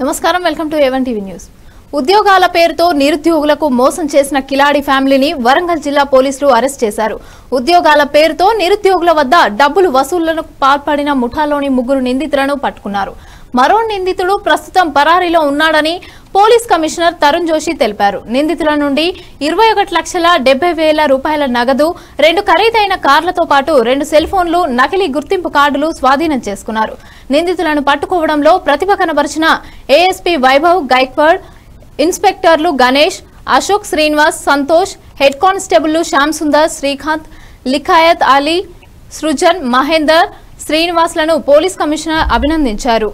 నమస్కారం welcome to A one TV news ఉద్యోగాల పేరుతో నిరుద్యోగులకు మోసం చేసిన కిలాడి ఫ్యామిలీని వరంగల్ జిల్లా పోలీసులు అరెస్ట్ చేశారు ఉద్యోగాల పేరుతో నిరుద్యోగుల వద్ద డబ్బులు వసూళ్లకు పాల్పడిన ముఠాలోని ముగ్గురు నిందితులను పట్టుకున్నారు మరో నిందితుడు ప్రస్తుతం పరారీలో ఉన్నాడని పోలీస్ కమిషనర్ తరుణ్ జోషి తెలిపారు నిందితుల నుండి ఇరవై ఒకటి లక్షల డెబ్బై వేల రూపాయల నగదు రెండు ఖరీదైన కార్లతో పాటు రెండు సెల్ ఫోన్లు నకిలీ గుర్తింపు కార్డులు స్వాధీనం చేసుకున్నారు నిందితులను పట్టుకోవడంలో ప్రతిభ కనబరిచిన ఏఎస్పీ వైభవ్ గైక్వాడ్ ఇన్స్పెక్టర్లు గణేష్ అశోక్ శ్రీనివాస్ సంతోష్ హెడ్ కానిస్టేబుల్ శ్యామ్ సుందర్ శ్రీకాంత్ లిఖాయత్ అలీ సృజన్ మహేందర్ శ్రీనివాస్లను పోలీస్ కమిషనర్ అభినందించారు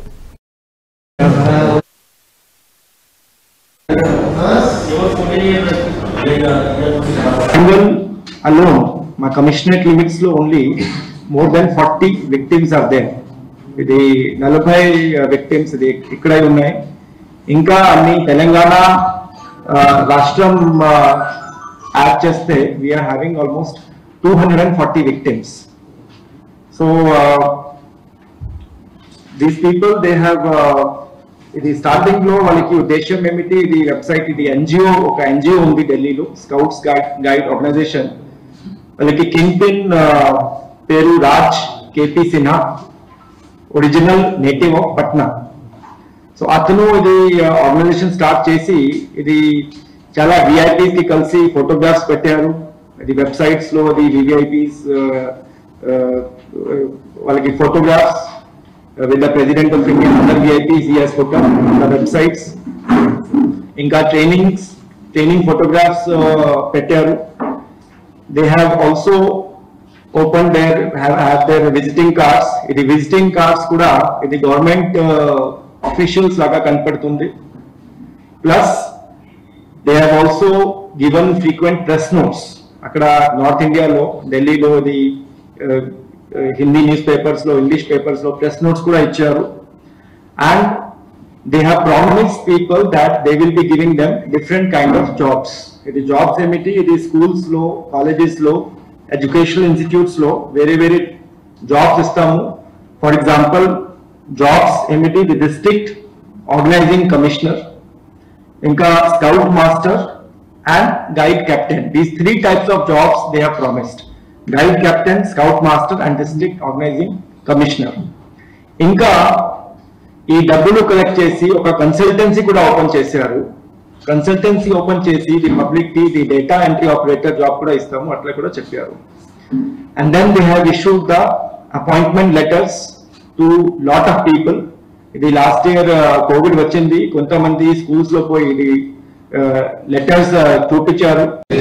Even alone, మా కమిషనరేట్ లిమిట్స్ లో only more than forty victims are there ఇది నలభై విక్టిమ్స్ ఇది ఇక్కడే ఉన్నాయి ఇంకా అన్ని తెలంగాణ ఆ, రాష్ట్రం యాడ్ చేస్తే we are having almost two hundred and forty victims so these people they have ఇది స్టార్టింగ్ లో వాళ్ళకి ఉద్దేశం ఏమిటి ఇది వెబ్సైట్ ఇది ఎన్జిఓ ఒక ఎన్జిఓ ఉంది ఢిల్లీలో స్కౌట్స్ గైడ్ గైడ్ ఆర్గనైజేషన్ వాళ్ళకి కింగ్ పిన్ పేరు Raj KP Sinha original native of Patna so అతను ఇది ఆర్గనైజేషన్ స్టార్ట్ చేసి ఇది చాలా విఐపీస్ కి కలిసి ఫోటోగ్రాఫ్స్ పెట్టారు ఇది వెబ్సైట్స్ లో అది వివిఐపీస్ వాళ్ళకి photographs with the president of India other VIPs ఈ ఫోటో ద వెబ్సైట్స్ ఇంకా ట్రైనింగ్స్ ట్రైనింగ్ ఫోటోగ్రాఫ్స్ పెట్టారు they have also open there have there visiting cards ఇది విజిటింగ్ కార్డ్స్ కూడా ఇది గవర్నమెంట్ అఫీషియల్స్ లాగా కనపడుతుంది plus they have also given frequent press notes అక్కడ north ఇండియాలో ఢిల్లీలో ఇది హిందీ న్యూస్ పేపర్స్ లో ఇంగ్లీష్ పేపర్స్ లో ప్రెస్ నోట్స్ కూడా ఇచ్చారు and they have promise people that they will be giving them different kind of jobs ఇది జాబ్స్ ఏమిటి ఇది స్కూల్స్ లో కాలేజెస్ లో ఎడ్యుకేషనల్ ఇన్స్టిట్యూట్స్ లో వేరే వేరే జాబ్స్ ఇస్తాము ఫర్ ఎగ్జాంపుల్ జాబ్స్ ఏమిటి ది డిస్ట్రిక్ట్ ఆర్గనైజింగ్ కమిషనర్ ఇంకా scout master and guide captain these three types of jobs they have promised guide captain scout master and district organising commissioner ఇంకా ఈ డబ్బులు collect చేసి ఒక కన్సల్టెన్సీ కూడా open చేశారు consultancy open చేసి ఇది పబ్లిక్ కి ఇది డేటా ఎంట్రీ ఆపరేటర్ జాబ్ కూడా ఇస్తాము అట్లా కూడా చెప్పారు and then they have issued the appointment letters to lot of people ఇది లాస్ట్ ఇయర్ కోవిడ్ వచ్చింది కొంతమంది స్కూల్స్ లో పోయి ఇది లెటర్స్ చూపించారు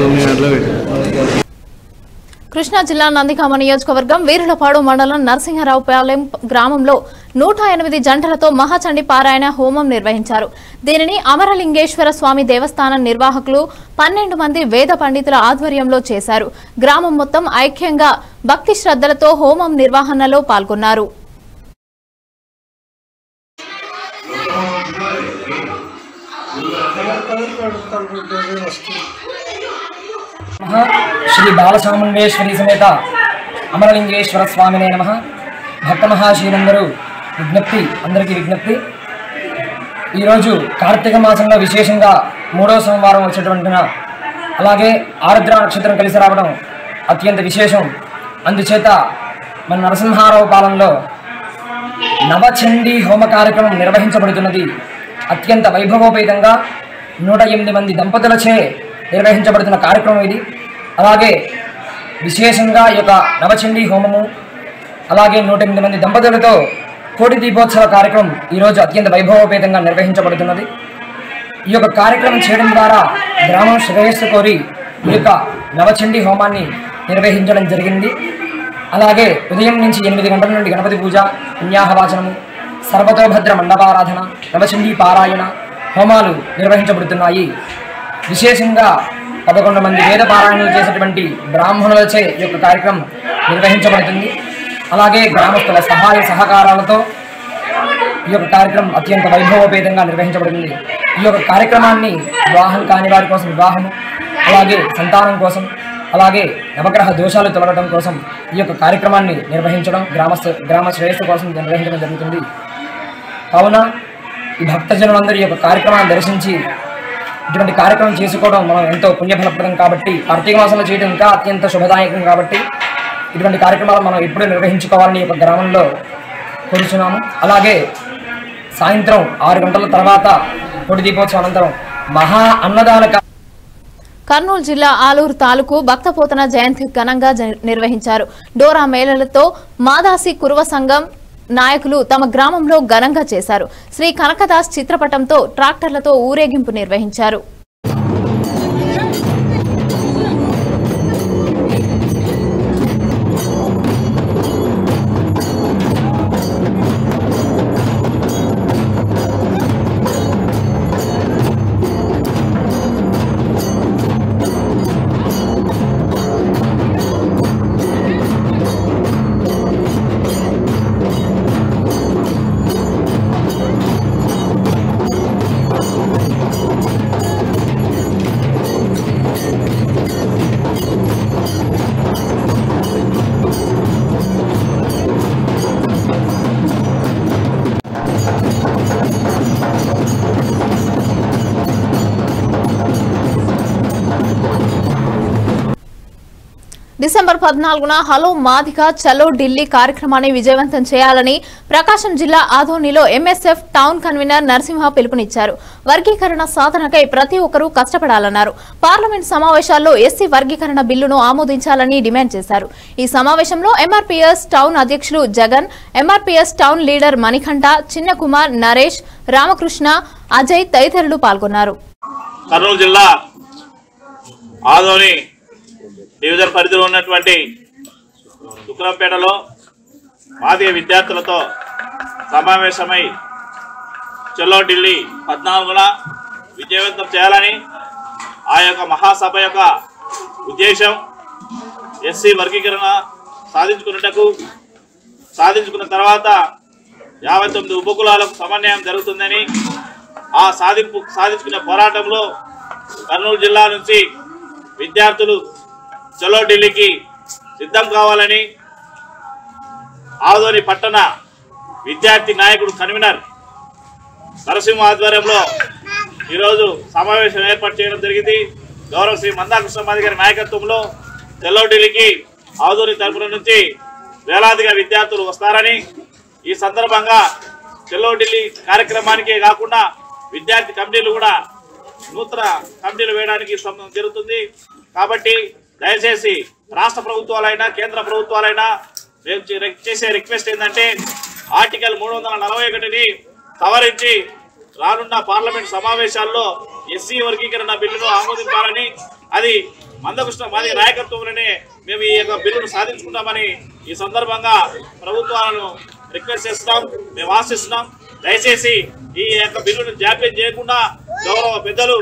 కృష్ణా జిల్లా నందిగామ నియోజకవర్గం వీరులపాడు మండలం నరసింహరావుపాలెం గ్రామంలో నూట ఎనిమిది జంటలతో మహాచండి పారాయణ హోమం నిర్వహించారు దీనిని అమరలింగేశ్వర స్వామి దేవస్థానం నిర్వాహకులు పన్నెండు మంది వేద పండితుల ఆధ్వర్యంలో చేశారు గ్రామం మొత్తం ఐక్యంగా భక్తి శ్రద్ధలతో హోమం నిర్వహణలో పాల్గొన్నారు నమః శ్రీ బాలచాముండేశ్వరి సమేత అమరలింగేశ్వర స్వామినే నమ భక్త మహాశీలందరూ విజ్ఞప్తి అందరికీ విజ్ఞప్తి ఈరోజు కార్తీక మాసంలో విశేషంగా మూడో సోమవారం వచ్చేటువంటిన అలాగే ఆరుద్ర నక్షత్రం కలిసి రావడం అత్యంత విశేషం అందుచేత మన నరసింహారావు పాలనలో నవచండీ హోమ కార్యక్రమం నిర్వహించబడుతున్నది అత్యంత వైభవోపేతంగా నూట ఎనిమిది మంది దంపతులచే నిర్వహించబడుతున్న కార్యక్రమం ఇది అలాగే విశేషంగా ఈ యొక్క నవచండీ హోమము అలాగే నూట ఎనిమిది మంది దంపతులతో కోటి దీపోత్సవ కార్యక్రమం ఈరోజు అత్యంత వైభవోపేతంగా నిర్వహించబడుతున్నది ఈ యొక్క కార్యక్రమం చేయడం ద్వారా గ్రామం శ్రేయస్సు కోరి ఈ యొక్క నవచండీ హోమాన్ని నిర్వహించడం జరిగింది అలాగే ఉదయం నుంచి ఎనిమిది గంటల నుండి గణపతి పూజ పుణ్యాహవాచనము సర్వతోభద్ర మండపారాధన నవచండీ పారాయణ హోమాలు నిర్వహించబడుతున్నాయి విశేషంగా పదకొండు మంది వేద పారాయణలు చేసేటువంటి బ్రాహ్మణులచే ఈ యొక్క కార్యక్రమం నిర్వహించబడుతుంది అలాగే గ్రామస్తుల సహాయ సహకారాలతో ఈ యొక్క కార్యక్రమం అత్యంత వైభవోపేతంగా నిర్వహించబడుతుంది ఈ యొక్క కార్యక్రమాన్ని వివాహం కాని వారి కోసం వివాహము అలాగే సంతానం కోసం అలాగే నవగ్రహ దోషాలు తొలగడం కోసం ఈ యొక్క కార్యక్రమాన్ని నిర్వహించడం గ్రామ గ్రామ శ్రేయస్సు కోసం నిర్వహించడం జరుగుతుంది కావున ఈ భక్తజనులందరూ ఈ యొక్క కార్యక్రమాన్ని దర్శించి ఇటువంటి కార్యక్రమం చేసుకోవడం మనం ఎంతో పుణ్యఫలప్రదం కాబట్టి కార్తీక మాసంలో చేయడం ఇంకా అత్యంత శుభదాయకం కాబట్టి ఇటువంటి కార్యక్రమాలు మనం ఎప్పుడూ నిర్వహించుకోవాలని ఈ యొక్క గ్రామంలో కోరుచున్నాము అలాగే సాయంత్రం ఆరు గంటల తర్వాత పొడి దీపోత్సవం అనంతరం మహా అన్నదాన కా- కర్నూలు జిల్లా ఆలూరు తాలూకు భక్తపోతన జయంతి ఘనంగా జ- నిర్వహించారు డోరా మేళలతో మాదాసి కురువ సంఘం నాయకులు తమ గ్రామంలో ఘనంగా చేశారు శ్రీ కనకదాస్ చిత్రపటంతో ట్రాక్టర్లతో ఊరేగింపు నిర్వహించారు డిసెంబర్ పద్నాలుగున హలో మాదిక చలో ఢిల్లీ కార్యక్రమాన్ని విజయవంతం చేయాలని ప్రకాశం జిల్లా ఆదోనిలో ఎంఎస్ఎఫ్ టౌన్ కన్వీనర్ నరసింహ పిలుపునిచ్చారు వర్గీకరణ సాధనకై ప్రతి ఒక్కరూ కష్టపడాలన్నారు పార్లమెంట్ సమావేశాల్లో ఎస్సీ వర్గీకరణ బిల్లును ఆమోదించాలని డిమాండ్ చేశారు ఈ సమావేశంలో ఎంఆర్పీఎస్ టౌన్ అధ్యక్షులు జగన్ ఎంఆర్పీఎస్ టౌన్ లీడర్ మణికంఠ చిన్నకుమార్ నరేష్ రామకృష్ణ అజయ్ తదితరులు పాల్గొన్నారు కర్నూలు జిల్లా ఆదోని డివిజన్ పరిధిలో ఉన్నటువంటి దుక్రంపేటలో మాదిగ విద్యార్థులతో సమావేశమై చెల్లో ఢిల్లీ పద్నాలుగున విజయవంతం చేయాలని ఆ యొక్క మహాసభ యొక్క ఉద్దేశం ఎస్సీ వర్గీకరణ సాధించుకున్నటకు సాధించుకున్న తర్వాత యాభై తొమ్మిది ఉపకులాలకు సమన్వయం జరుగుతుందని ఆ సాధింపు సాధించుకునే పోరాటంలో కర్నూలు జిల్లా నుంచి విద్యార్థులు చలో ఢిల్లీకి సిద్ధం కావాలని ఆదోని పట్టణ విద్యార్థి నాయకుడు కన్వీనర్ నరసింహ ఆధ్వర్యంలో ఈరోజు సమావేశం ఏర్పాటు చేయడం జరిగింది గౌరవ శ్రీ మందాకృష్ణ గారి నాయకత్వంలో చెల్లో ఢిల్లీకి ఆదోని తరపున నుంచి వేలాదిగా విద్యార్థులు వస్తారని ఈ సందర్భంగా చెల్లో ఢిల్లీ కార్యక్రమానికే కాకుండా విద్యార్థి కమిటీలు కూడా నూతన కమిటీలు వేయడానికి సం- జరుగుతుంది కాబట్టి దయచేసి రాష్ట్ర ప్రభుత్వాలైనా కేంద్ర ప్రభుత్వాలైనా మేము చే- చేసే రిక్వెస్ట్ ఏంటంటే ఆర్టికల్ మూడు వందల నలభై ఒకటిని సవరించి రానున్న పార్లమెంట్ సమావేశాల్లో ఎస్సీ వర్గీకరణ బిల్లును ఆమోదింపాలని అది మందకృష్ణ మాది నాయకత్వంలోనే మేము ఈ యొక్క బిల్లును సాధించుకుంటామని ఈ సందర్భంగా ప్రభుత్వాలను రిక్వెస్ట్ చేస్తున్నాం మేము ఆశిస్తున్నాం దయచేసి ఈ యొక్క బిల్లును జాప్యం చేయకుండా గౌరవ పెద్దలు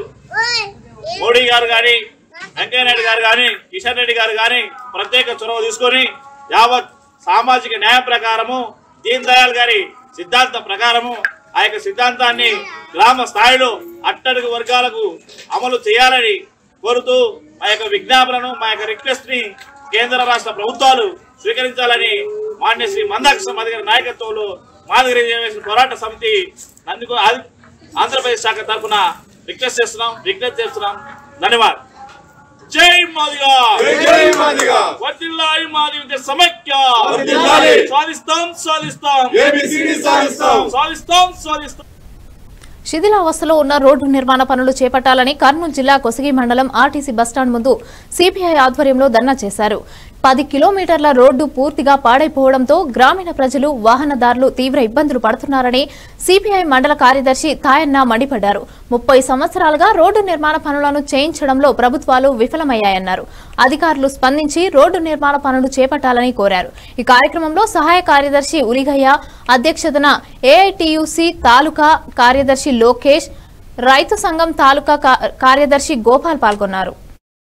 మోడీ గారు కానీ వెంకయ్యనాయుడు గారు కానీ కిషన్ రెడ్డి గారు కానీ ప్రత్యేక చొరవ తీసుకొని యావత్ సామాజిక న్యాయం ప్రకారము దీన్ దయాళ్ గారి సిద్ధాంతం ప్రకారము ఆ యొక్క సిద్ధాంతాన్ని గ్రామ స్థాయిలో అట్టడుగు వర్గాలకు అమలు చేయాలని కోరుతూ మా యొక్క విజ్ఞాపనను మా యొక్క రిక్వెస్ట్ ని కేంద్ర రాష్ట్ర ప్రభుత్వాలు స్వీకరించాలని మాన్య శ్రీ మందాకృష్ణ మాదిగ గారి నాయకత్వంలో మాదిగ రిజర్వేషన్ పోరాట సమితి నందుకు ఆంధ్ర- ఆంధ్రప్రదేశ్ శాఖ తరఫున రిక్వెస్ట్ చేస్తున్నాం విజ్ఞప్తి చేస్తున్నాం ధన్యవాదాలు జై మాదిగా జై మాదిగా వర్దిల్లాయి మాది విద్య సమైక్య వర్ధిల్లాలి. సాధిస్తాం సాధిస్తాం ఏబిసిడి సాధిస్తాం సాధిస్తాం సాధిస్తాం శిథిలావస్థలో ఉన్న రోడ్డు నిర్మాణ పనులు చేపట్టాలని కర్నూలు జిల్లా కొసగి మండలం ఆర్టీసీ బస్టాండ్ ముందు సిపిఐ ఆధ్వర్యంలో ధర్నా చేశారు పది కిలోమీటర్ల రోడ్డు పూర్తిగా పాడైపోవడంతో గ్రామీణ ప్రజలు వాహనదారులు తీవ్ర ఇబ్బందులు పడుతున్నారని సిపిఐ మండల కార్యదర్శి తాయన్న మండిపడ్డారు ముప్పై సంవత్సరాలుగా రోడ్డు నిర్మాణ పనులను చేయించడంలో ప్రభుత్వాలు విఫలమయ్యాయన్నారు అధికారులు స్పందించి రోడ్డు నిర్మాణ పనులు చేపట్టాలని కోరారు ఈ కార్యక్రమంలో సహాయ కార్యదర్శి ఉలిగయ్య అధ్యక్షతన ఏఐటియుసి తాలూకా కార్యదర్శి లోకేష్ రైతు సంఘం తాలూకా కా- కార్యదర్శి గోపాల్ పాల్గొన్నారు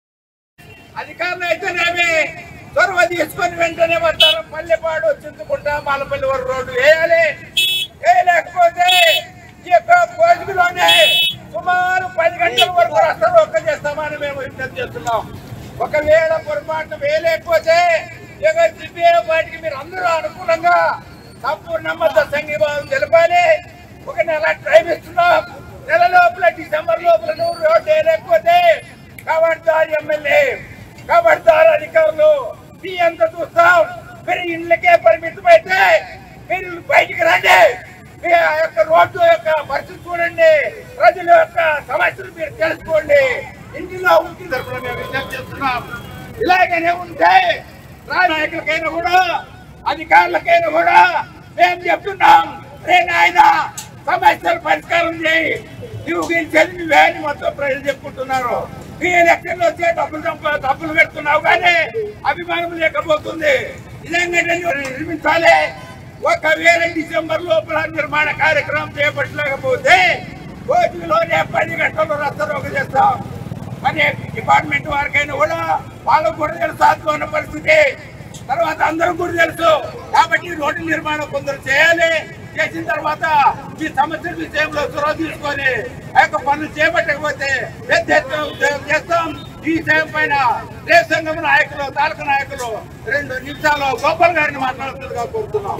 అధికారులు అయితేనేమి చొరవ తీసుకొని వెంటనే వస్తారు పల్లెపాడు చింతకుంట మాలపల్లి వరకు రోడ్డు వేయాలి వేయలేకపోతే ఈ యొక్క కోజిలోనే సుమారు పది గంటల వరకు రస్త చేస్తామని మేము విజ్ఞప్తి చేస్తున్నాం ఒకవేళ పొరపాటున వేయలేకపోతే ఇక సిపిఐ వాటికి మీరు అందరూ అనుకూలంగా సంపూర్ణ మద్దతు సంఘీభావం తెలపాలి ఒక నెల టైం ఇస్తున్నాం నెల లోపల డిసెంబర్ లోపల నువ్వు రోడ్డు వేయలేకపోతే కబడ్దార్ ఎమ్మెల్యే కబడ్దార్ అధికారులు మీ అంత చూస్తాం మీరు ఇళ్ళకే పరిమితమైతే మీరు బయటికి రండి మీ ఆ యొక్క రోడ్డు యొక్క పరిస్థితి చూడండి ప్రజల యొక్క సమస్యలు మీరు తెలుసుకోండి ఇంటిలో ఉంచి తరపున మేము విజ్ఞప్తి చేస్తున్నాం ఇలాగనే ఉంటే నాయకులకైనా కూడా అధికారులకైనా కూడా మేము చెప్తున్నాం రే నాయన సమస్యలు పరిష్కారం చేయి నువ్వు గెలిచేది నువ్వే అని మొత్తం ప్రజలు చెప్పుకుంటున్నారు ఈ ఎలక్షన్ వచ్చే డబ్బులు సంప- డబ్బులు పెడుతున్నావు కానీ అభిమానం లేకపోతుంది నిజంగా నిర్మించాలి ఒకవేళ డిసెంబర్ లోపల నిర్మాణ కార్యక్రమం చేపట్టలేకపోతే రోజులోనే పది గంటలు రస్తరోగ చేస్తాం మరి డిపార్ట్మెంట్ వారికైనా కూడా వాళ్ళకు కూడా తెలుసు ఆత్మ పరిస్థితి తర్వాత అందరూ కూడా తెలుసు కాబట్టి రోడ్డు నిర్మాణం కొందరు చేయాలి చేసిన తర్వాత ఈ సమస్యల విషయంలో చొరవ తీసుకొని ఆ యొక్క పనులు చేపట్టకపోతే పెద్ద ఎత్తున ఉద్యోగం చేస్తాం ఈ విషయం పైన రేపు సంఘం నాయకులు తాలూకా నాయకులు రెండు నిమిషాలు గోపాల్ గారిని మాట్లాడుతుందిగా కోరుతున్నాం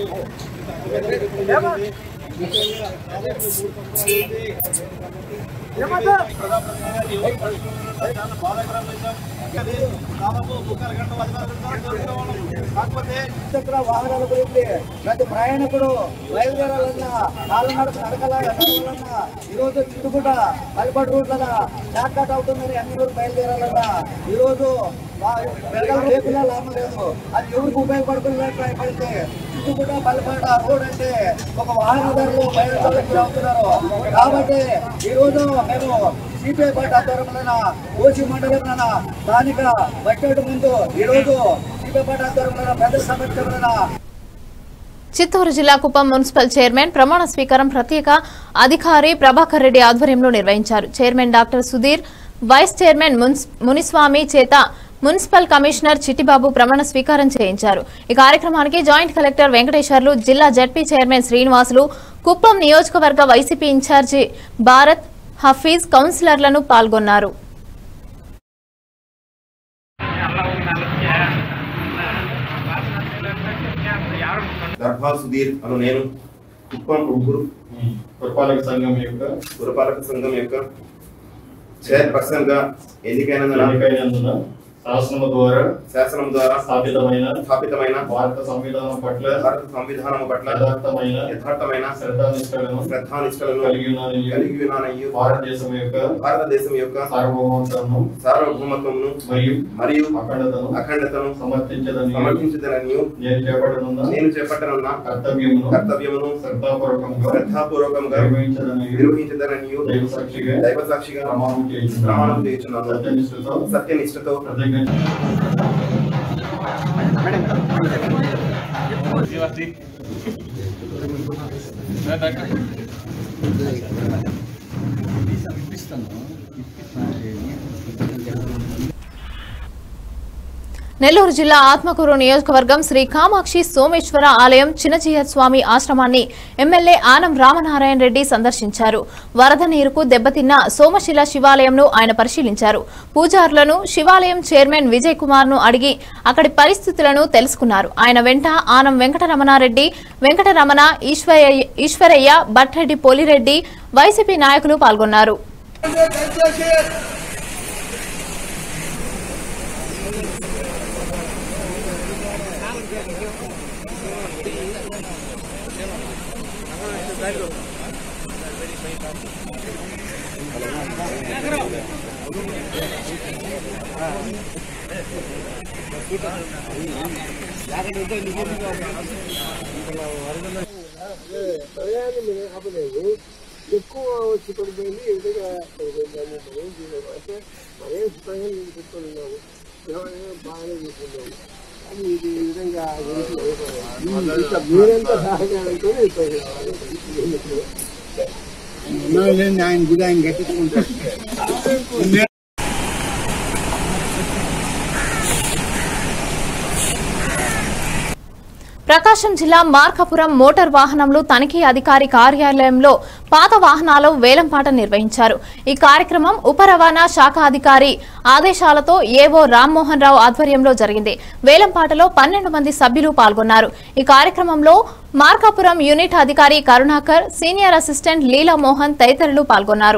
ద్విచక్ర వాహనాల గురించి ప్రతి ప్రయాణికుడు బయలుదేరాలన్నా కాలనడక నడకలాగా నడవాలన్నా ఈరోజు చుట్టుపుట పల్పడి రూట్ల షార్ట్కట్ అవుతుందని అన్ని ఊరు బయలుదేరాలన్నా ఈరోజు పెరగల రేపులా లాభం లేదు అది ఎవరికి ఉపయోగపడుతున్నట్టు పడితే చుట్టుపుట పల్పడ రోడ్ అంటే ఒక వాహనదారులు బయలుదేరి అవుతున్నారు కాబట్టి ఈరోజు మేము సిపిఐ పార్టీ ఆధ్వర్యంలోన ఓసి మండలంలోన స్థానిక బడ్జెట్ ముందు ఈరోజు సిపిఐ పార్టీ ఆధ్వర్యంలోన పెద్ద సమక్షంలోన చిత్తూరు జిల్లా కుప్పం మున్సిపల్ చైర్మన్ ప్రమాణ స్వీకారం ప్రత్యేక అధికారి ప్రభాకర్ రెడ్డి ఆధ్వర్యంలో నిర్వహించారు chairman doctor Sudheer vice chairman మున్స్- మునిస్వామి చేత మున్సిపల్ కమిషనర్ చిట్టిబాబు ప్రమాణ స్వీకారం చేయించారు ఈ కార్యక్రమానికి జాయింట్ కలెక్టర్ వెంకటేశ్వర్లు జిల్లా జడ్పీ చైర్మన్ శ్రీనివాసులు కుప్పం నియోజకవర్గ వైసీపీ ఇన్ఛార్జి భారత్ హఫీజ్ కౌన్సిలర్లను పాల్గొన్నారు దర్భా సుధీర్ అను నేను కుప్పం ఉగ్గురు పురపాలక సంఘం యొక్క పురపాలక సంఘం యొక్క చైర్పర్సన్ గా ఎన్నికైనందున ఎన్నికైనందున శాసనము ద్వారా శాసనం ద్వారా స్థాపితమైన స్థాపితమైన భారత సంవిధానం పట్ల భారత సంవిధానం పట్ల యథార్థమైన యథార్థమైన శ్రద్ధానిష్టలను శ్రద్ధానిష్టలను కలిగి ఉన్నానని కలిగి ఉన్నానని భారతదేశం యొక్క భారతదేశం యొక్క సార్వభౌమత్వము సార్వభౌమత్వమును మరియు మరియు అఖండతను అఖండతను సమర్థించదని సమర్థించదనని నేను చేపట్టనున్న నేను చేపట్టనున్న కర్తవ్యమును కర్తవ్యమును శ్రద్ధాపూర్వకంగా శ్రద్ధాపూర్వకంగా నిర్వహించదని నిర్వహించదనని దైవ సాక్షిగా దైవ సాక్షిగా ప్రమాణం చేయించున్నాను ప్రమాణం చేయించున్నాను సత్యనిష్టతో సత్యనిష్టతో ప్రతిజ్ఞ నెల్లూరు జిల్లా ఆత్మకూరు నియోజకవర్గం శ్రీ కామాక్షి సోమేశ్వర ఆలయం చిన్నజీయ స్వామి ఆశ్రమాన్ని ఎమ్మెల్యే ఆనం రామనారాయణ రెడ్డి సందర్శించారు వరద నీరుకు దెబ్బతిన్న సోమశిల శివాలయంను ఆయన పరిశీలించారు పూజారులను శివాలయం చైర్మన్ విజయ్ కుమార్ ను అడిగి అక్కడి పరిస్థితులను తెలుసుకున్నారు ఆయన వెంట ఆనం వెంకటరమణారెడ్డి వెంకటరమణ ఈశ్వరయ్య ఈశ్వరయ్య భట్రెడ్డి పోలిరెడ్డి వైసీపీ నాయకులు పాల్గొన్నారు ఎక్కువ వచ్చి పడిపోయింది ఎదురుగా ఏం చేయలేదు అంటే మరే ప్రయోజనం తీసుకుంటున్నాము ఎవరైనా బాగానే తీసుకున్నాము కానీ ఇది ఈ విధంగా ఇంకా మీరెంత సహకారంతో ఆయన గుడి ఆయన గట్టించుకుంటారు ప్రకాశం జిల్లా మార్కాపురం మోటార్ వాహనంలో తనిఖీ అధికారి కార్యాలయంలో పాత వాహనాలు వేలంపాట నిర్వహించారు ఈ కార్యక్రమం ఉప రవాణా శాఖ అధికారి ఆదేశాలతో ఏవో రామ్మోహన్ రావు ఆధ్వర్యంలో జరిగింది వేలంపాటలో పన్నెండు మంది సభ్యులు పాల్గొన్నారు ఈ కార్యక్రమంలో మార్కాపురం యూనిట్ అధికారి కరుణాకర్ సీనియర్ అసిస్టెంట్ లీలా మోహన్ తదితరులు పాల్గొన్నారు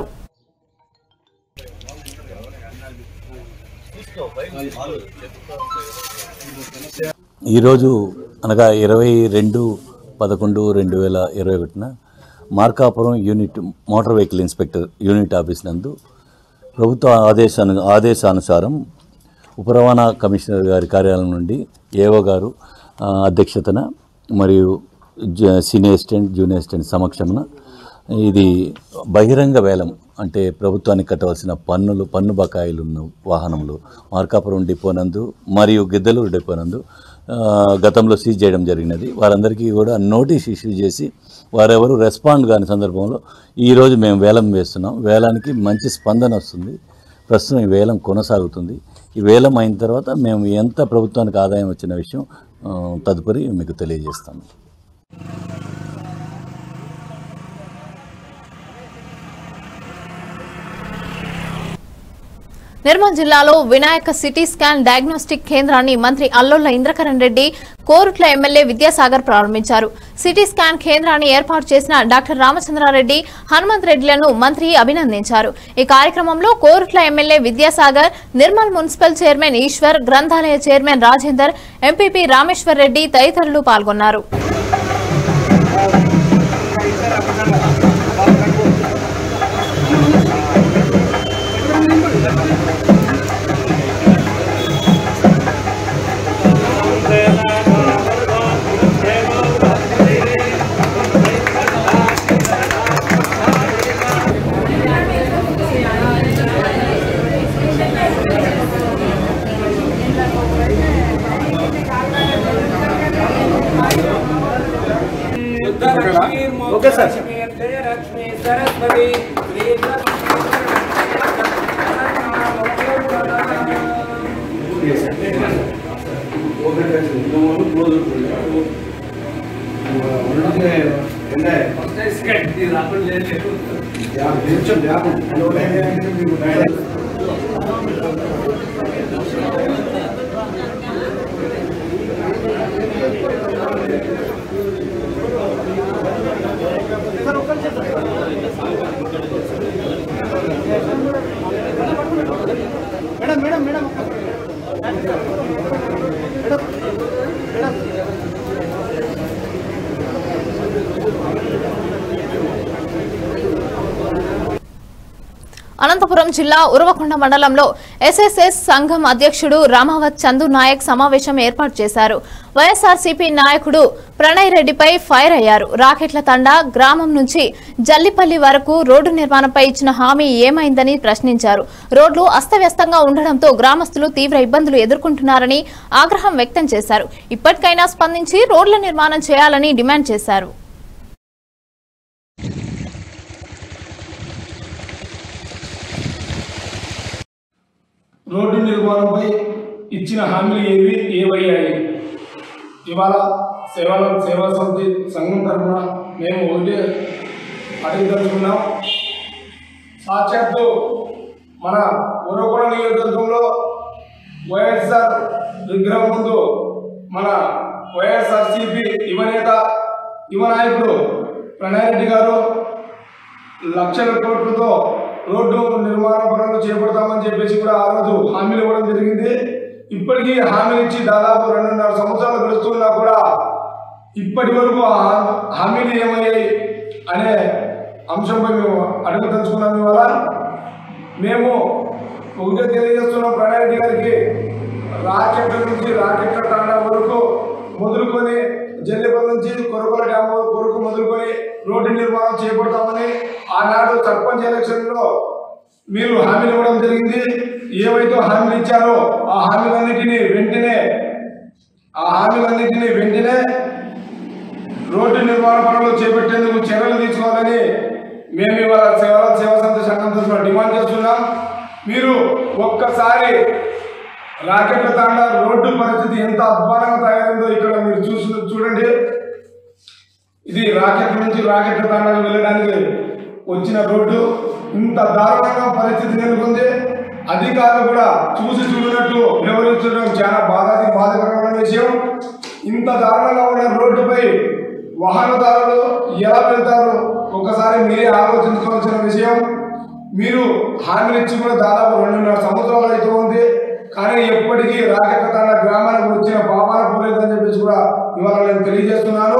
ఈరోజు అనగా ఇరవై రెండు పదకొండు రెండు వేల ఇరవై ఒకటిన Markapuram unit motor vehicle inspector unit office నందు ప్రభుత్వ ఆదేశాను ఆదేశానుసారం ఉప రవాణా కమిషనర్ గారి కార్యాలయం నుండి ఏఓ గారు ఆ, అధ్యక్షతన మరియు జ- సీనియర్ అసిస్టెంట్ జూనియర్ అసిస్టెంట్ సమక్షమున ఇది బహిరంగ వేలం అంటే ప్రభుత్వానికి కట్టవలసిన పన్నులు పన్ను బకాయిలు ఉన్న వాహనములు మార్కాపురం డిపో నందు మరియు గిద్దలూరు డిపో నందు ఆ, గతంలో సీజ్ చేయడం జరిగినది వారందరికీ కూడా నోటీస్ ఇష్యూ చేసి వారెవరు రెస్పాండ్ కాని సందర్భంలో ఈరోజు మేము వేలం వేస్తున్నాం వేలానికి మంచి స్పందన వస్తుంది ప్రస్తుతం ఈ వేలం కొనసాగుతుంది ఈ వేలం అయిన తర్వాత మేము ఎంత ప్రభుత్వానికి ఆదాయం వచ్చిన విషయం ఆ, తదుపరి మీకు తెలియజేస్తాము నిర్మల్ జిల్లాలో వినాయక సిటీ స్కాన్ డయాగ్నోస్టిక్ కేంద్రాన్ని మంత్రి అల్లోల ఇంద్రకరణ్ రెడ్డి కోరుట్ల ఎమ్మెల్యే విద్యాసాగర్ ప్రారంభించారు సిటీ స్కాన్ కేంద్రాన్ని ఏర్పాటు చేసిన డాక్టర్ రామచంద్రారెడ్డి హనుమంత్ రెడ్డిలను మంత్రి అభినందించారు ఈ కార్యక్రమంలో Korutla MLA Vidyasagar Nirmal municipal chairman Eshwar గ్రంథాలయ చైర్మన్ రాజేందర్ ఎంపీపీ రామేశ్వర్ రెడ్డి తదితరులు పాల్గొన్నారు okay sir Lakshmi Saraswathi Sri madam madam madam Anantapuram జిల్లా ఉరవకొండ మండలంలో ఎస్ఎస్ఎస్ సంఘం అధ్యక్షుడు రామావత్ చందు నాయక్ సమావేశం ఏర్పాటు చేశారు వైఎస్ఆర్సీపీ నాయకుడు ప్రణయ్ రెడ్డిపై ఫైర్ అయ్యారు రాకెట్ల తండా గ్రామం నుంచి జల్లిపల్లి వరకు రోడ్డు నిర్మాణంపై ఇచ్చిన హామీ ఏమైందని ప్రశ్నించారు రోడ్లు అస్తవ్యస్తంగా ఉండడంతో గ్రామస్తులు తీవ్ర ఇబ్బందులు ఎదుర్కొంటున్నారని ఆగ్రహం వ్యక్తం చేశారు ఇప్పటికైనా స్పందించి రోడ్ల నిర్మాణం చేయాలని డిమాండ్ చేశారు రోడ్డు నిర్మాణంపై ఇచ్చిన హామీలు ఏవి ఏవయ్యాయి ఇవాళ సేవల సేవా సమితి సంఘం తరఫున మేము ఒకటి అడగదలుచుకున్నాం సాక్షాత్తు మన ఉరవకొండ నియోజకవర్గంలో వైఎస్ఆర్ విగ్రహం ముందు మన వైఎస్ఆర్సిపి యువనేత యువ నాయకుడు ప్రణయ్ రెడ్డి గారు లక్షల కోట్లతో రోడ్డు నిర్మాణ పనులు చేపడతామని చెప్పేసి కూడా ఆ రోజు హామీలు ఇవ్వడం జరిగింది ఇప్పటికీ హామీలు ఇచ్చి దాదాపు రెండున్నర సంవత్సరాలు గడుస్తున్నా కూడా ఇప్పటి వరకు ఆ హా- హామీలు ఏమయ్యాయి అనే అంశంపై మేము అడగదలుచుకున్నాం ఇవాళ మేము ఒకటే తెలియజేస్తున్నాం ప్రణయ్ రెడ్డి గారికి రాకెట్ల నుంచి రాకెట్ల తాండా వరకు మొదలుకొని జల్లిపల్లి నుంచి కొరకొల డ్యామ్ వరకు మొదలుకొని రోడ్డు నిర్మాణం చేపడతామని ఆనాడు సర్పంచ్ ఎలక్షన్ లో మీరు హామీలు ఇవ్వడం జరిగింది ఏవైతే హామీలు ఇచ్చారో ఆ హామీలన్నిటినీ వెంటనే ఆ హామీలన్నిటినీ వెంటనే రోడ్డు నిర్మాణ పనులు చేపట్టేందుకు చర్యలు తీసుకోవాలని మేము ఇవాళ సేవల సేవా సంస్థ సంఘం తరఫున డిమాండ్ చేస్తున్నాం మీరు ఒక్కసారి రాకెట్ల తాండా రోడ్డు పరిస్థితి ఎంత అధ్వానంగా తయారైందో ఇక్కడ మీరు చూసి చూడండి ఇది రాకెట్ నుంచి రాకెట్ల తాండాకు వెళ్ళడానికి వచ్చిన రోడ్డు ఇంత దారుణంగా పరిస్థితి నెలకొంది అధికారులు కూడా చూసి చూడనట్టు వ్యవహరించడం చాలా బాధాది బాధకరమైన విషయం ఇంత దారుణంగా ఉన్న రోడ్డుపై వాహనదారులు ఎలా వెళ్తారు ఒకసారి మీరే ఆలోచించుకోవాల్సిన విషయం మీరు హామీలు ఇచ్చి కూడా దాదాపు రెండున్నర సంవత్సరాలు అయితే ఉంది కానీ ఎప్పటికీ రాకెట్ల తాండా గ్రామానికి వచ్చిన పాపాన పోలేదని చెప్పేసి కూడా ఇవాళ నేను తెలియజేస్తున్నాను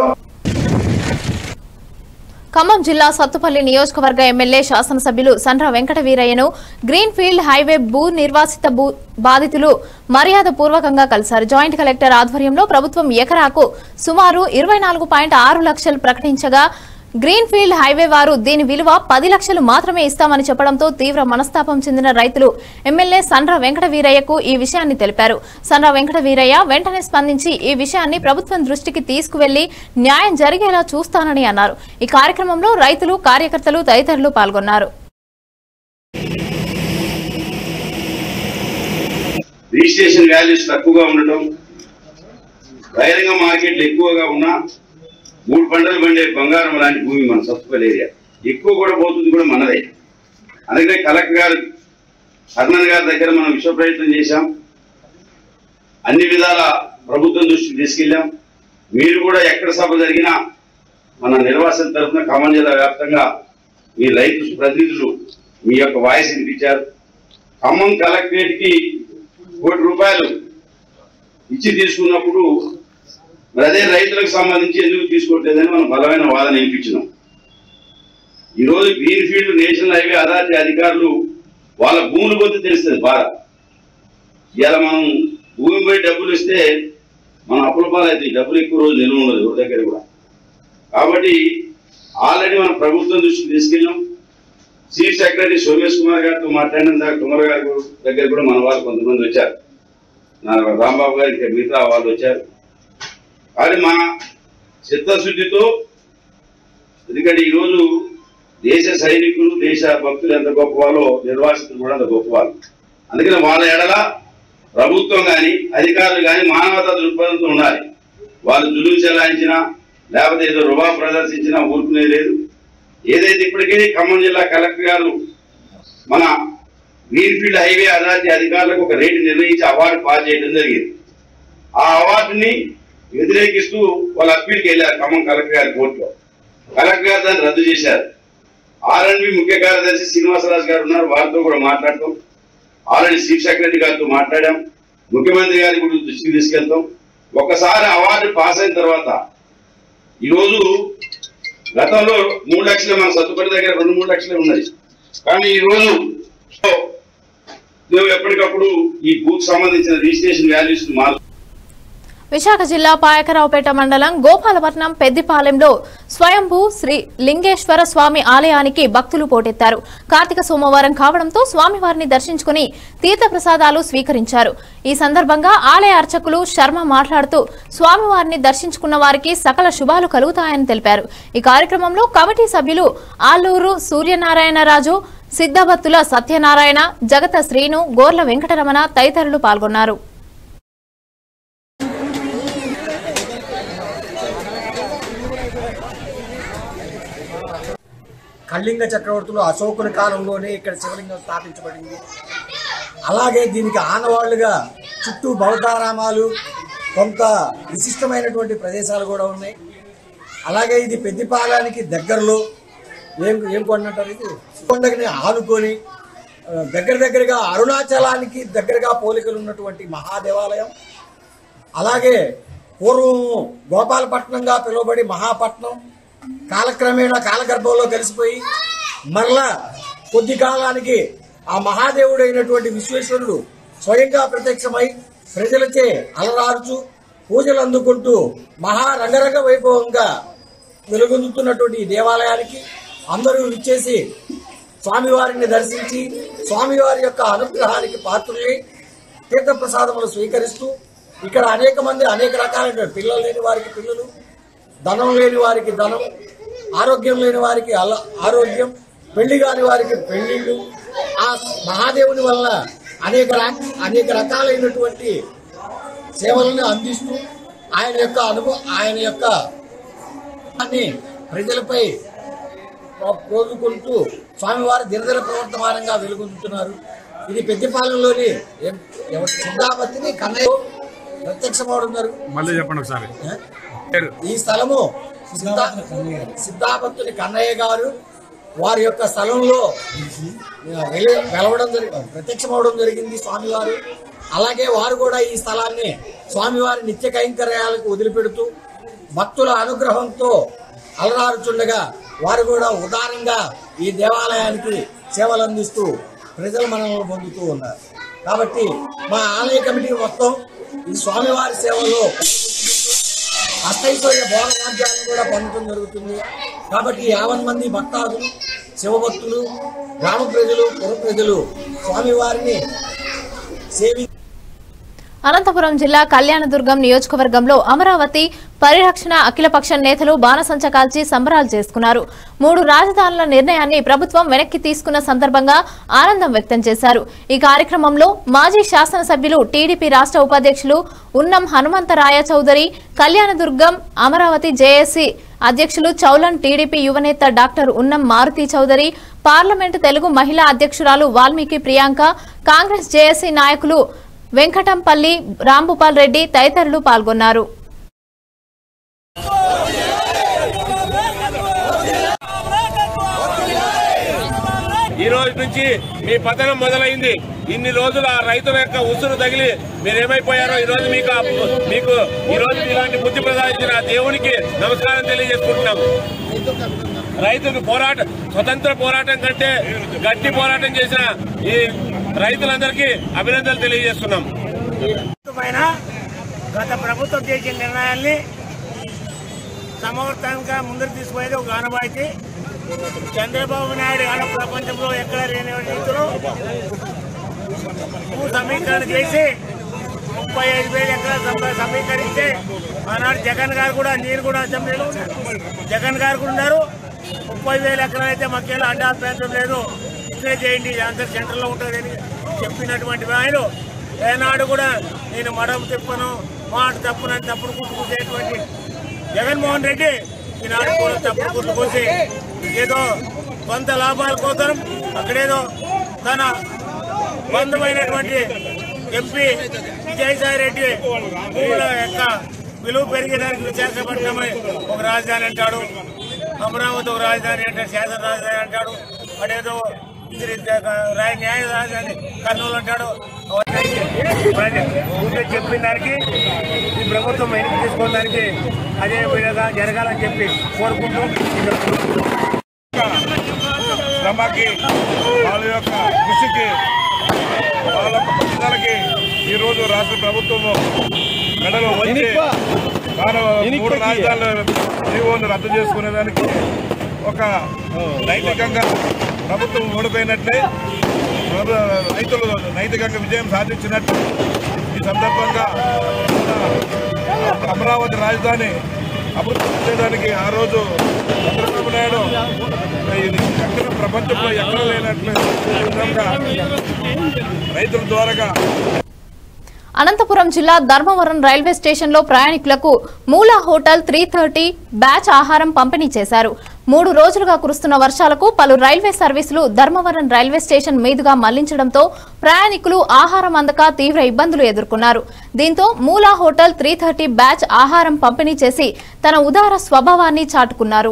ఖమ్మం జిల్లా సత్తుపల్లి నియోజకవర్గ ఎమ్మెల్యే శాసనసభ్యులు సండ్ర వెంకట వీరయ్యను గ్రీన్ఫీల్డ్ హైవే భూ నిర్వాసిత భూ బాధితులు మర్యాద పూర్వకంగా కలిశారు జాయింట్ కలెక్టర్ ఆధ్వర్యంలో ప్రభుత్వం ఎకరాకు సుమారు ఇరవై నాలుగు పాయింట్ ఆరు లక్షలు ప్రకటించగా గ్రీన్ఫీల్డ్ హైవే వారు దీని విలువ పది లక్షలు మాత్రమే ఇస్తామని చెప్పడంతో తీవ్ర మనస్తాపం చెందిన రైతులు ఎమ్మెల్యే సండ్ర వెంకట వీరయ్యకు ఈ విషయాన్ని తెలిపారు సండ్ర వెంకట వీరయ్య వెంటనే స్పందించి ఈ విషయాన్ని ప్రభుత్వం దృష్టికి తీసుకువెళ్లి న్యాయం జరిగేలా చూస్తానని అన్నారు ఈ కార్యక్రమంలో రైతులు కార్యకర్తలు తదితరులు పాల్గొన్నారు రిజిస్ట్రేషన్ వాల్యూస్ తక్కువగా ఉండటం బహిరంగ మార్కెట్లు ఎక్కువగా ఉన్నా మూడు పంటలు పండే బంగారం లాంటి భూమి మన సత్తుపల్లి ఏరియా ఎక్కువ కూడా పోతుంది కూడా మనదే అందుకనే కలెక్టర్ గారు హర్నన్ గారి దగ్గర మనం విశ్వ ప్రయత్నం చేశాం అన్ని విధాల ప్రభుత్వం దృష్టికి తీసుకెళ్ళాం మీరు కూడా ఎక్కడ సభ జరిగినా మన నిర్వాసన తరఫున ఖమ్మం జిల్లా వ్యాప్తంగా మీ రైతు ప్రతినిధులు మీ యొక్క వాయిస్ వినిపించారు ఖమ్మం కలెక్టరేట్ కి కోటి రూపాయలు ఇచ్చి తీసుకున్నప్పుడు మరి అదే రైతులకు సంబంధించి ఎందుకు తీసుకోవట్లేదని మనం బలమైన వాదన వినిపించినాం ఈరోజు greenfield national highway authority అధికారులు వాళ్ళ భూములు పోతే తెలుస్తుంది బాధ ఇలా మనం భూమి పోయి డబ్బులు ఇస్తే మన అప్పుల పాలైతే డబ్బులు ఎక్కువ రోజు నిల్వ ఉండదు ఎవరి దగ్గర కూడా కాబట్టి ఆల్రెడీ మనం ప్రభుత్వం దృష్టికి తీసుకెళ్ళాం చీఫ్ సెక్రటరీ సోమేష్ కుమార్ గారితో మాట్లాడిన దాకా కుమార్ గారి దగ్గర కూడా మన వాళ్ళు కొంతమంది వచ్చారు నా రాంబాబు గారి ఇంకా మిగతా వాళ్ళు వచ్చారు కానీ మా చిత్తశుద్ధితో ఎందుకంటే ఈరోజు దేశ సైనికులు దేశ భక్తులు ఎంత గొప్పవాళ్ళో నిర్వాసితులు కూడా అంత గొప్పవాళ్ళు అందుకని వాళ్ళ ఎడల ప్రభుత్వం కానీ అధికారులు కానీ మానవతా దృక్పథంతో ఉండాలి వాళ్ళు జులుం చెలాయించినా లేకపోతే ఏదో రుబా ప్రదర్శించినా ఊరుకునేది లేదు ఏదైతే ఇప్పటికే ఖమ్మం జిల్లా కలెక్టర్ గారు మన గ్రీన్ఫీల్డ్ హైవే అథారిటీ అధికారులకు ఒక రేటు నిర్ణయించి అవార్డు పాస్ చేయడం జరిగింది ఆ అవార్డుని వ్యతిరేకిస్తూ వాళ్ళ అప్పీల్కి వెళ్ళారు ఖమ్మం కలెక్టర్ గారి కోర్టులో కలెక్టర్ గారు దాన్ని రద్దు చేశారు ఆర్ఎండ్బి ముఖ్య కార్యదర్శి శ్రీనివాసరాజు గారు ఉన్నారు వారితో కూడా మాట్లాడతాం ఆల్రెడీ చీఫ్ సెక్రటరీ గారితో మాట్లాడాం ముఖ్యమంత్రి గారి కూడా దృష్టికి తీసుకెళ్తాం ఒకసారి అవార్డు పాస్ అయిన తర్వాత ఈరోజు గతంలో మూడు లక్షలు మన సత్తుపల్లి దగ్గర రెండు మూడు లక్షలే ఉన్నది కానీ ఈ రోజు మేము ఎప్పటికప్పుడు ఈ బూత్ సంబంధించిన రిజిస్ట్రేషన్ వాల్యూస్ మారు విశాఖ జిల్లా పాయకరావుపేట మండలం గోపాలపట్నం పెద్దిపాలెంలో స్వయంభూ శ్రీ లింగేశ్వర స్వామి ఆలయానికి భక్తులు పోటెత్తారు కార్తీక సోమవారం కావడంతో స్వామివారిని దర్శించుకుని తీర్థప్రసాదాలు స్వీకరించారు ఈ సందర్భంగా ఆలయ అర్చకులు శర్మ మాట్లాడుతూ స్వామివారిని దర్శించుకున్న వారికి సకల శుభాలు కలుగుతాయని తెలిపారు ఈ కార్యక్రమంలో కమిటీ సభ్యులు ఆలూరు సూర్యనారాయణరాజు సిద్ధభత్తుల సత్యనారాయణ జగత శ్రీను గోర్ల వెంకటరమణ తదితరులు పాల్గొన్నారు కళింగ చక్రవర్తులు అశోకుని కాలంలోనే ఇక్కడ శివలింగం స్థాపించబడింది అలాగే దీనికి ఆనవాళ్లుగా చుట్టూ బౌద్ధారామాలు కొంత విశిష్టమైనటువంటి ప్రదేశాలు కూడా ఉన్నాయి అలాగే ఇది పెద్దిపాలానికి దగ్గరలో ఏం ఏం కొండంటారు ఇది కొండకి ఆనుకొని ఆ, దగ్గర దగ్గరగా అరుణాచలానికి దగ్గరగా పోలికలు ఉన్నటువంటి మహాదేవాలయం అలాగే పూర్వం గోపాలపట్నంగా పిలువబడి మహాపట్నం కాలక్రమేణా కాలగర్భంలో కలిసిపోయి మరలా కొద్ది కాలానికి ఆ మహాదేవుడైనటువంటి విశ్వేశ్వరుడు స్వయంగా ప్రత్యక్షమై ప్రజలచే అలరారుచు పూజలు అందుకుంటూ మహా రంగరంగ వైభవంగా వెలుగొందుతున్నటువంటి ఈ దేవాలయానికి అందరూ ఇచ్చేసి స్వామివారిని దర్శించి స్వామివారి యొక్క అనుగ్రహానికి పాత్రులై తీర్థప్రసాదములు స్వీకరిస్తూ ఇక్కడ అనేక మంది అనేక రకాలైన పిల్లలు లేని వారికి పిల్లలు ధనం లేని వారికి ధనం ఆరోగ్యం లేని వారికి అల ఆరోగ్యం పెళ్లి కాని వారికి పెళ్లిళ్ళు ఆ మహాదేవుని వల్ల అనేక రా- అనేక రకాలైనటువంటి సేవలను అందిస్తూ ఆయన యొక్క అనుభవ ఆయన యొక్క అన్ని ప్రజలపై రోజుకుంటూ స్వామివారి దినదిన ప్రవర్తమానంగా వెలుగొందుతున్నారు ఇది పెద్దపాలెంలోని ఎం- ఎవ- సిద్ధాపతిని కన్నయ్య ప్రత్యక్షమవడం జరుగుతుంది మళ్ళీ చెప్పండి ఒకసారి ఈ స్థలము సిద్ధా- సిద్ధాపత్తుని కన్నయ్య గారు వారి యొక్క స్థలంలో వెలి- వెలవడం జరిగి ప్రత్యక్షమవడం జరిగింది స్వామివారు అలాగే వారు కూడా ఈ స్థలాన్ని స్వామివారి నిత్య కైంకర్యాలకు వదిలిపెడుతూ భక్తుల అనుగ్రహంతో అలరారుచుండగా వారు కూడా ఉదారంగా ఈ దేవాలయానికి సేవలు అందిస్తూ ప్రజల మనల్ని పొందుతూ ఉన్నారు కాబట్టి మా ఆలయ కమిటీ మొత్తం ఈ స్వామివారి సేవలో అష్టైశ్వర్య భోగవాద్యాలను కూడా పొందడం జరుగుతుంది కాబట్టి యావన్ మంది భక్తాదులు శివభక్తులు గ్రామ ప్రజలు పుర ప్రజలు స్వామివారిని సేవి అనంతపురం జిల్లా కళ్యాణదుర్గం నియోజకవర్గంలో అమరావతి పరిరక్షణ అఖిలపక్ష నేతలు బాణసంచ కాల్చి సంబరాలు చేసుకున్నారు మూడు రాజధానుల నిర్ణయాన్ని ప్రభుత్వం వెనక్కి తీసుకున్న సందర్భంగా ఆనందం వ్యక్తం చేశారు ఈ కార్యక్రమంలో మాజీ శాసనసభ్యులు టీడీపీ రాష్ట్ర ఉపాధ్యక్షులు ఉన్నం హనుమంతరాయ చౌదరి కళ్యాణదుర్గం అమరావతి జేఏసీ అధ్యక్షులు చౌలన్ టీడీపీ యువనేత డాక్టర్ ఉన్నం మారుతి చౌదరి పార్లమెంటు తెలుగు మహిళా అధ్యక్షురాలు వాల్మీకి ప్రియాంక కాంగ్రెస్ జేఏసీ నాయకులు వెంకటంపల్లి రాంభూపాల్ రెడ్డి తదితరులు పాల్గొన్నారు ఈ రోజు నుంచి మీ పతనం మొదలైంది ఇన్ని రోజులు ఆ రైతుల యొక్క ఉసురు తగిలి మీరు ఏమైపోయారో ఈ రోజు మీకు ఆ- మీకు ఈ రోజు ఇలాంటి బుద్ధి ప్రసాదించిన ఆ దేవునికి నమస్కారం తెలియజేసుకుంటున్నాం రైతుకు పోరాట స్వతంత్ర పోరాటం కంటే గట్టి పోరాటం చేసిన ఈ రైతులందరికీ అభినందనలు తెలియజేస్తున్నాం పైన గత ప్రభుత్వం చేసిన నిర్ణయాల్ని సమర్థంగా ముందుకు తీసుకుపోయేది ఒక ఆనవాయితీ చంద్రబాబు నాయుడు ఆన ప్రపంచంలో ఎక్కడ లేని రీతిలో భూ సమీకరణ చేసి ముప్పై ఐదు వేలు ఎకరాల సంపద సమీకరిస్తే ఆనాడు జగన్ గారు కూడా నేను కూడా అసెంబ్లీలో ఉన్నారు. జగన్ గారు కూడా ఉన్నారు ముప్పై వేల ఎకరాలు అయితే మాకేలా అడ్డా ప్రాంతం లేదు ఇక్కడే చేయండి ఆన్సర్ సెంటర్లో ఉంటుందని చెప్పినటువంటి ఆయన ఏనాడు కూడా నేను మడమ తిప్పను మాట తప్పునని తప్పుడు కుట్టుకునేటువంటి జగన్మోహన్ రెడ్డి ఈనాడు కూడా తప్పుడు కుట్టుకొచ్చి ఏదో కొంత లాభాల కోసం అక్కడేదో తన బంధువైనటువంటి ఎంపీ విజయసాయి రెడ్డి భూముల యొక్క విలువ పెరిగేదానికి విశాఖపట్నమే ఒక రాజధాని అంటాడు అమరావతి ఒక రాజధాని అంటాడు శాసన రాజధాని అంటాడు అదేదో ఇది రాయ న్యాయ రాజధాని కర్నూలు అంటాడు అవన్నీ ఊరికే చెప్పిన దానికి ఈ ప్రభుత్వం వెనక్కి తీసుకోవడానికి అదే విధంగా జరగాలని చెప్పి కోరుకుంటూ శ్రమకి వాళ్ళ యొక్క కృషికి వాళ్ళ యొక్క పట్టుదలకి ఈరోజు రాష్ట్ర ప్రభుత్వము మెడలో వచ్చి తాను మూడు రాజధానుల జీవోను రద్దు చేసుకునేదానికి ఒక నైతికంగా ప్రభుత్వం ఓడిపోయినట్లే ప్రభు- రైతులు నైతికంగా విజయం సాధించినట్టు ఈ సందర్భంగా మన అమరావతి రాజధాని అభివృద్ధి చేయడానికి ఆ రోజు చంద్రబాబు నాయుడు ఇది ఎక్కడ ప్రపంచంలో ఎక్కడ లేనట్లు విధంగా రైతుల ద్వారాగా అనంతపురం జిల్లా ధర్మవరం రైల్వే స్టేషన్లో ప్రయాణికులకు మూలా హోటల్ త్రీ థర్టీ బ్యాచ్ ఆహారం పంపిణీ చేశారు మూడు రోజులుగా కురుస్తున్న వర్షాలకు పలు రైల్వే సర్వీసులు ధర్మవరం రైల్వే స్టేషన్ మీదుగా మళ్లించడంతో ప్రయాణికులు ఆహారం అందక తీవ్ర ఇబ్బందులు ఎదుర్కొన్నారు దీంతో మూలా హోటల్ త్రీ థర్టీ బ్యాచ్ ఆహారం పంపిణీ చేసి తన ఉదార స్వభావాన్ని చాటుకున్నారు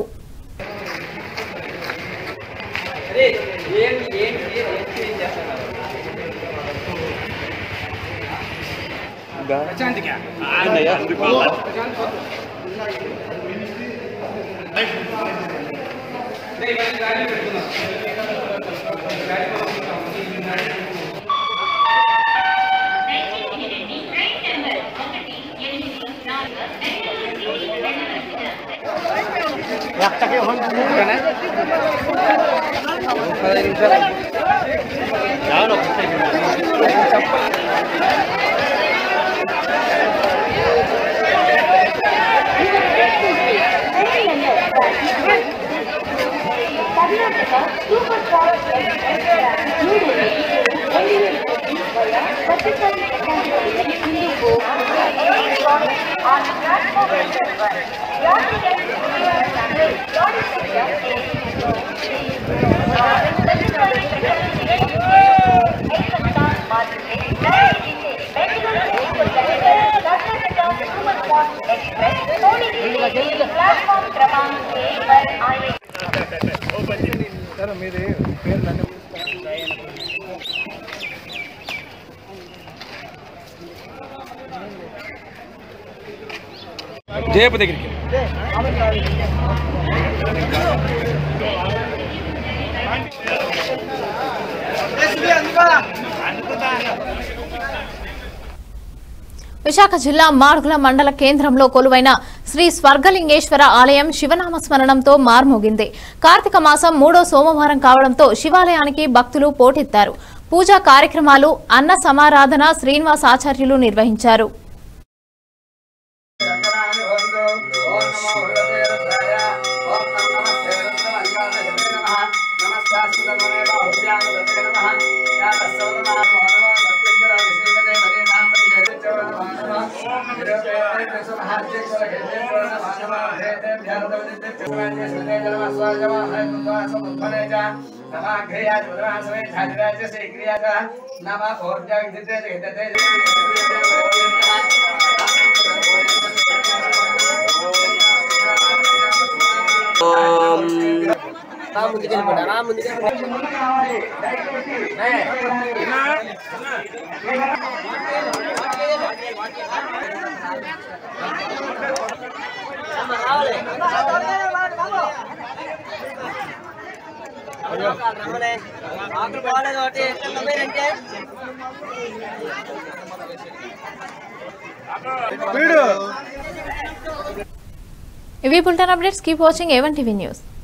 Karnataka super fast express platform क्रमांक एक पर आए జయపు దగ్గరికి విశాఖ జిల్లా మాడుగుల మండల కేంద్రంలో కొలువైన శ్రీ స్వర్గలింగేశ్వర ఆలయం శివనామ స్మరణంతో మార్మోగింది కార్తీక మాసం మూడో సోమవారం కావడంతో శివాలయానికి భక్తులు పోటెత్తారు పూజా కార్యక్రమాలు అన్న సమారాధన శ్రీనివాస్ ఆచార్యులు నిర్వహించారు ఇవి bulletin updates keep watching A one TV news